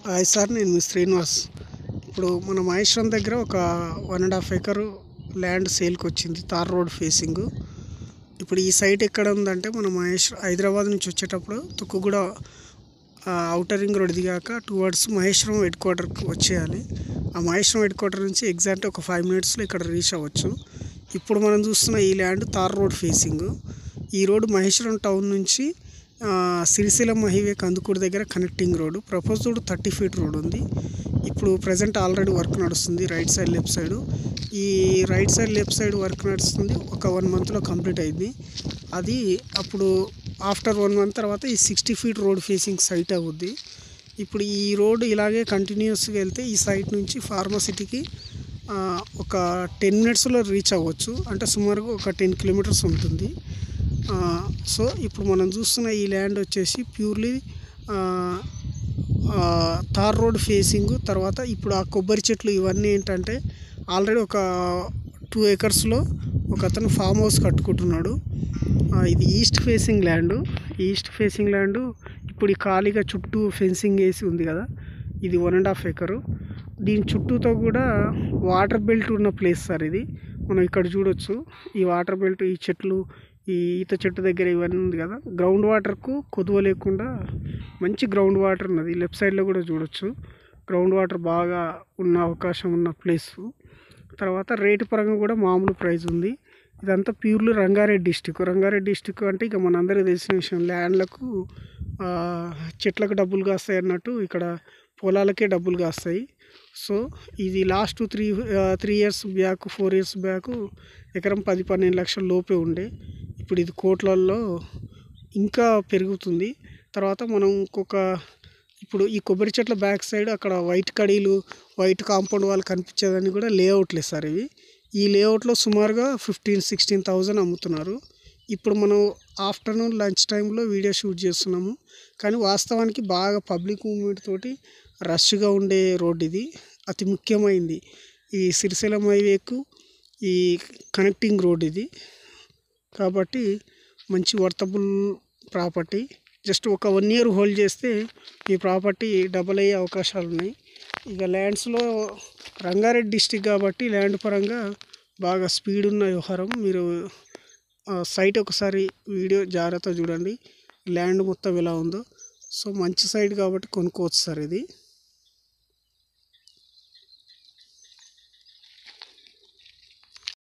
hi sir నేను మీ శ్రీనివాస్ ఇప్పుడు మన మహేశ్వరం దగ్గర ఒక one and half acre land సేల్కి వచ్చింది తార్ రోడ్ ఫేసింగ్ ఇప్పుడు ఈ సైట్ ఎక్కడ ఉందంటే మన మహేశ్వర హైదరాబాద్ నుంచి వచ్చేటప్పుడు తుక్కుగూడ అవుటర్ రింగ్ రోడ్ దిగాక టువర్డ్స్ మహేశ్వరం హెడ్ క్వార్టర్కి వచ్చేయాలి ఆ మహేశ్వరం హెడ్ క్వార్టర్ నుంచి ఎగ్జాక్ట్ ఒక ఫైవ్ మినిట్స్లో ఇక్కడ రీచ్ అవ్వచ్చు ఇప్పుడు మనం చూస్తున్న ఈ ల్యాండ్ తార్ రోడ్ ఫేసింగ్ ఈ రోడ్ మహేశ్వరం టౌన్ నుంచి ఆ, సిరిసిల్లం హైవే కందుకూరు దగ్గర connecting road proposed thirty feet road ఉంది ఇప్పుడు ప్రజెంట్ ఆల్రెడీ వర్క్ నడుస్తుంది రైట్ సైడ్ లెఫ్ట్ సైడ్ ఈ right side left side work నడుస్తుంది ఒక వన్ మంత్లో కంప్లీట్ అయింది అది అప్పుడు ఆఫ్టర్ వన్ మంత్ తర్వాత ఈ sixty feet road facing site అవుద్ది ఇప్పుడు ఈ రోడ్ ఇలాగే కంటిన్యూస్గా వెళ్తే ఈ సైట్ నుంచి ఫార్మసిటీకి ఆ, ఒక టెన్ మినిట్స్లో రీచ్ అవ్వచ్చు అంటే సుమారుగా ఒక టెన్ కిలోమీటర్స్ ఉంటుంది ఆ, సో ఇప్పుడు మనం చూస్తున్న ఈ ల్యాండ్ వచ్చేసి ప్యూర్లీ తార్ రోడ్ ఫేసింగ్ తర్వాత ఇప్పుడు ఆ కొబ్బరి చెట్లు ఇవన్నీ ఏంటంటే ఆల్రెడీ ఒక టూ ఎకర్స్లో ఒక అతను ఫామ్ హౌస్ కట్టుకుంటున్నాడు ఆ, ఇది east facing land east facing land ఇప్పుడు ఈ ఖాళీగా చుట్టూ ఫెన్సింగ్ వేసి ఉంది కదా ఇది వన్ అండ్ హాఫ్ ఎకరు దీని చుట్టూతో కూడా వాటర్ బెల్ట్ ఉన్న ప్లేస్ సార్ ఇది మనం ఇక్కడ చూడొచ్చు ఈ వాటర్ బెల్ట్ ఈ చెట్లు ఈ ఈత చెట్టు దగ్గర ఇవన్నీ ఉంది కదా గ్రౌండ్ వాటర్కు కొదువ లేకుండా మంచి గ్రౌండ్ వాటర్ ఉన్నది లెఫ్ట్ సైడ్లో కూడా చూడొచ్చు గ్రౌండ్ వాటర్ బాగా ఉన్న అవకాశం ఉన్న ప్లేస్ తర్వాత రేటు పరంగా కూడా మామూలు ప్రైస్ ఉంది ఇదంతా purely Rangareddy district Rangareddy district అంటే ఇక మనందరికీ తెలిసిన విషయం ల్యాండ్లకు ఆ, చెట్లకు డబ్బులు కాస్తాయి అన్నట్టు ఇక్కడ పొలాలకే డబ్బులు కాస్తాయి సో ఇది last three three years back four years back ఎకరం పది పన్నెండు లక్షల లోపే ఉండే ఇప్పుడు ఇది కోట్లల్లో ఇంకా పెరుగుతుంది తర్వాత మనం ఇంకొక ఇప్పుడు ఈ కొబ్బరి చెట్ల బ్యాక్ సైడ్ అక్కడ వైట్ కడీలు వైట్ కాంపౌండ్ వాళ్ళు కనిపించేదని కూడా లేఅవుట్లే సార్ ఇవి ఈ లేఅవుట్లో సుమారుగా ఫిఫ్టీన్ సిక్స్టీన్ థౌజండ్ అమ్ముతున్నారు ఇప్పుడు మనం ఆఫ్టర్నూన్ లంచ్ టైంలో వీడియో షూట్ చేస్తున్నాము కానీ వాస్తవానికి బాగా పబ్లిక్ మూవ్మెంట్ తోటి రష్గా ఉండే రోడ్ ఇది అతి ముఖ్యమైనది ఈ సిరిసిల్లం హైవేకు ఈ కనెక్టింగ్ రోడ్ ఇది కాబట్టి మంచి వర్తబుల్ ప్రాపర్టీ జస్ట్ ఒక వన్ ఇయర్ హోల్డ్ చేస్తే మీ ప్రాపర్టీ డబల్ అయ్యే అవకాశాలు ఉన్నాయి ఇక ల్యాండ్స్లో రంగారెడ్డి డిస్టిక్ కాబట్టి ల్యాండ్ పరంగా బాగా స్పీడ్ ఉన్న వ్యవహారం మీరు ఆ, సైట్ ఒకసారి వీడియో జాగ్రత్త చూడండి ల్యాండ్ మొత్తం ఎలా ఉందో సో మంచి సైట్ కాబట్టి కొనుక్కోవచ్చు సార్ ఇది